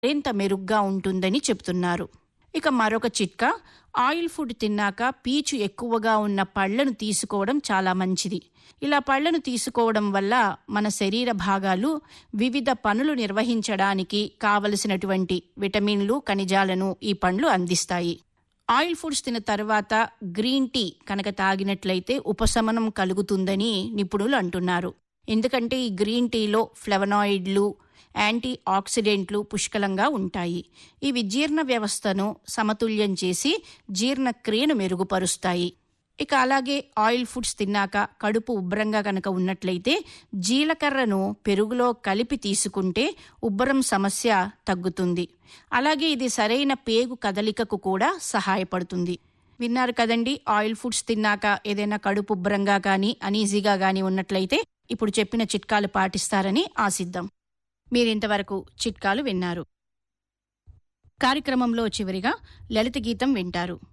మరింత మెరుగ్గా ఉంటుందని చెప్తున్నారు ఇక మరొక చిట్కా ఆయిల్ ఫుడ్ తిన్నాక పీచు ఎక్కువగా ఉన్న పళ్లను తీసుకోవడం చాలా మంచిది ఇలా పళ్లను తీసుకోవడం వల్ల మన శరీర భాగాలు వివిధ పనులు నిర్వహించడానికి కావలసినటువంటి విటమిన్లు ఖనిజాలను ఈ పండ్లు అందిస్తాయి ఆయిల్ ఫుడ్స్ తిన్న తర్వాత గ్రీన్ టీ కనుక తాగినట్లయితే ఉపశమనం కలుగుతుందని నిపుణులు అంటున్నారు ఎందుకంటే ఈ గ్రీన్ టీలో ఫ్లెవనాయిడ్లు యాంటీ ఆక్సిడెంట్లు పుష్కలంగా ఉంటాయి ఇవి జీర్ణ వ్యవస్థను సమతుల్యం చేసి జీర్ణక్రియను మెరుగుపరుస్తాయి ఇక అలాగే ఆయిల్ ఫుడ్స్ తిన్నాక కడుపు ఉబ్బరంగా కనుక ఉన్నట్లయితే జీలకర్రను పెరుగులో కలిపి తీసుకుంటే ఉబ్బరం సమస్య తగ్గుతుంది అలాగే ఇది సరైన పేగు కదలికకు కూడా సహాయపడుతుంది విన్నారు కదండి ఆయిల్ ఫుడ్స్ తిన్నాక ఏదైనా కడుపు ఉబ్బరంగా కానీ అనీజీగా కానీ ఉన్నట్లయితే ఇప్పుడు చెప్పిన చిట్కాలు పాటిస్తారని ఆశిద్దాం మీరింతవరకు చిట్కాలు విన్నారు కార్యక్రమంలో చివరిగా లలిత గీతం వింటారు